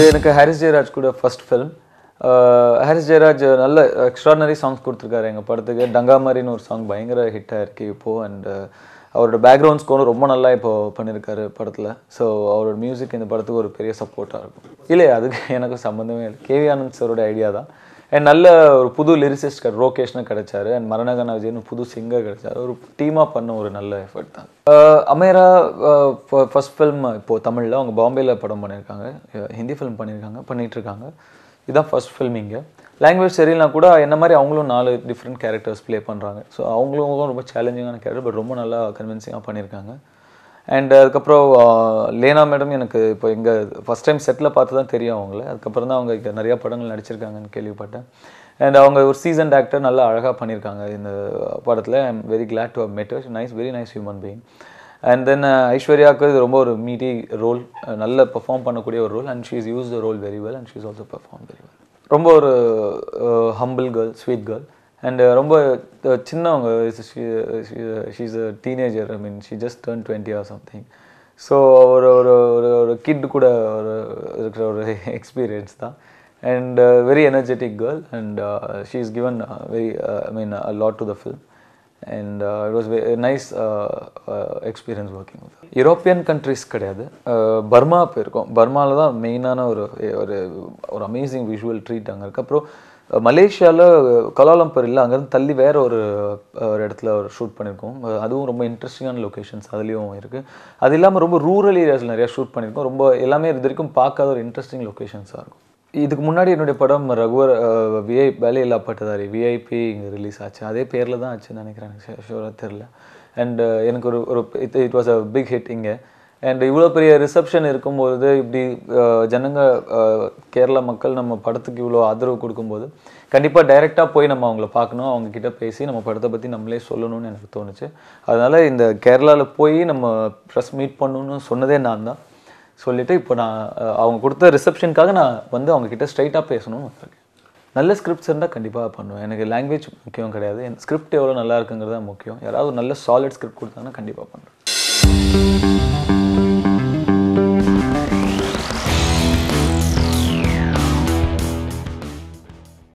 எனக்கு ஹாரிஸ் ஜெயராஜ் கூட first film Harris Jayaraj நல்ல எக்ஸ்ட்ராடனரி சாங்ஸ் கொடுத்துருக்காரு எங்கள் படத்துக்கு டங்கா மாதிரின்னு ஒரு சாங் பயங்கர ஹிட்டாக இருக்கு இப்போது அண்ட் அவரோட பேக்ரவுண்ட் ஸ்கோரும் ரொம்ப நல்லா இப்போ பண்ணியிருக்காரு படத்தில் ஸோ அவரோட மியூசிக் இந்த படத்துக்கு ஒரு பெரிய சப்போர்ட்டாக இருக்கும் இல்லை அதுக்கு எனக்கு சம்மந்தமே இல்லை கேவி ஆனந்த் சாரோட ஐடியா தான் அண்ட் நல்ல ஒரு புது லிரிசிஸ்ட் ரோகேஷ்னு கிடைச்சாரு அண்ட் மரணகன விஜய்னு புது சிங்கர் கிடைச்சாரு ஒரு டீமாக பண்ண ஒரு நல்ல எஃபர்ட் தான் அஹ் அமேரா ஃபர்ஸ்ட் ஃபில்ம் இப்போது தமிழில் அவங்க பாம்பேயில் படம் பண்ணியிருக்காங்க அஹ் ஹிந்தி ஃபிலிம் பண்ணியிருக்காங்க பண்ணிட்டு இருக்காங்க இதுதான் ஃபர்ஸ்ட் ஃபில்ம் இங்கே லாங்குவேஜ் சரியில்லைனா கூட என்ன மாதிரி அவங்களும் நாலு டிஃப்ரெண்ட் கேரக்டர்ஸ் ப்ளே பண்ணுறாங்க ஸோ அவங்களும் ரொம்ப சேலஞ்சிங்கான கேரக்டர் பட் ரொம்ப நல்லா கன்வின்சிங்காக பண்ணியிருக்காங்க அண்ட் அதுக்கப்புறம் ஆஹ், லேனா மேடம் எனக்கு இப்போ எங்கள் ஃபஸ்ட் டைம் செட்டில் பார்த்து தான் தெரியும் அவங்கள அதுக்கப்புறம் தான் அவங்க இங்க நிறையா படங்கள் நடிச்சிருக்காங்கன்னு கேள்விப்பட்டேன் அண்ட் அவங்க ஒரு சீசன் ஆக்டர் நல்லா அழகாக பண்ணியிருக்காங்க இந்த படத்தில் I am very glad to met her nice very nice human being and then ஐஸ்வர்யாவுக்கு இது ரொம்ப ஒரு மீட்டி ரோல் நல்ல பெர்ஃபார்ம் பண்ணக்கூடிய ஒரு role and she is use the role very well and she is also perform very well ரொம்ப ஒரு humble girl sweet girl and ரொம்ப அஹ், சின்னவங்க she's a teenager I mean she just turn twenty or something so ஒரு ஒரு ஒரு ஒரு kit கூட ஒரு இருக்கிற ஒரு எக்ஸ்பீரியன்ஸ் தான் and very energetic girl and she is given very I mean lot to the film and it was nice experience working with European countries கிடையாது Uh, பர்மா போயிருக்கோம் பர்மாவில் தான் மெயினான ஒரு ஒரு ஒரு அமேசிங் விஷுவல் ட்ரீட் அங்கே இருக்கு அப்புறம் மலேசியாவில் கலாலம்பர் இல்லை அங்கேருந்து தள்ளி வேற ஒரு uh, ஒரு இடத்துல ஒரு ஷூட் பண்ணியிருக்கோம் Uh, அதுவும் ரொம்ப இன்ட்ரெஸ்டிங்கான லொக்கேஷன்ஸ் அதுலேயும் இருக்குது அது இல்லாமல் ரொம்ப ரூரல் ஏரியாஸில் நிறையா ஷூட் பண்ணியிருக்கோம் ரொம்ப எல்லாமே இது வரைக்கும் பார்க்காத ஒரு இன்ட்ரெஸ்டிங் லொக்கேஷன்ஸாக இருக்கும் இதுக்கு முன்னாடி என்னுடைய படம் ரகுவர் விஐ வேலையில்லா பட்டதாரி விஐபி இங்கே ரிலீஸ் ஆச்சு அதே பேரில் தான் ஆச்சுன்னு நினைக்கிறேன் எனக்கு ஷூராக தெரில அண்ட் எனக்கு ஒரு ஒரு it it was a big hit இங்கே அண்ட் இவ்வளோ பெரிய ரிசப்ஷன் இருக்கும்போது இப்படி அஹ், ஜனங்க அஹ், கேரளா மக்கள் நம்ம படத்துக்கு இவ்வளோ ஆதரவு கொடுக்கும்போது கண்டிப்பாக டைரெக்டாக போய் நம்ம அவங்கள பார்க்கணும் அவங்க கிட்ட பேசி நம்ம படத்தை பற்றி நம்மளே சொல்லணும்னு எனக்கு தோணுச்சு அதனால் இந்த கேரளாவில் போய் நம்ம ப்ரெஸ் மீட் பண்ணணும்னு சொன்னதே நான் தான் சொல்லிட்டு இப்போ நான் அஹ், அவங்க கொடுத்த ரிசப்ஷனுக்காக நான் வந்து அவங்க கிட்ட ஸ்ட்ரைட்டாக பேசணும்னு வந்திருக்கேன் நல்ல ஸ்கிரிப்ட்ஸ் இருந்தால் கண்டிப்பாக பண்ணுவேன் எனக்கு லாங்குவேஜ் முக்கியம் கிடையாது என் ஸ்கிரிப்ட் எவ்வளோ நல்லா இருக்குங்கிறது தான் முக்கியம் யாராவது ஒரு நல்ல சாலிட் ஸ்கிரிப்ட் கொடுத்தாங்கன்னா கண்டிப்பாக பண்ணுறேன்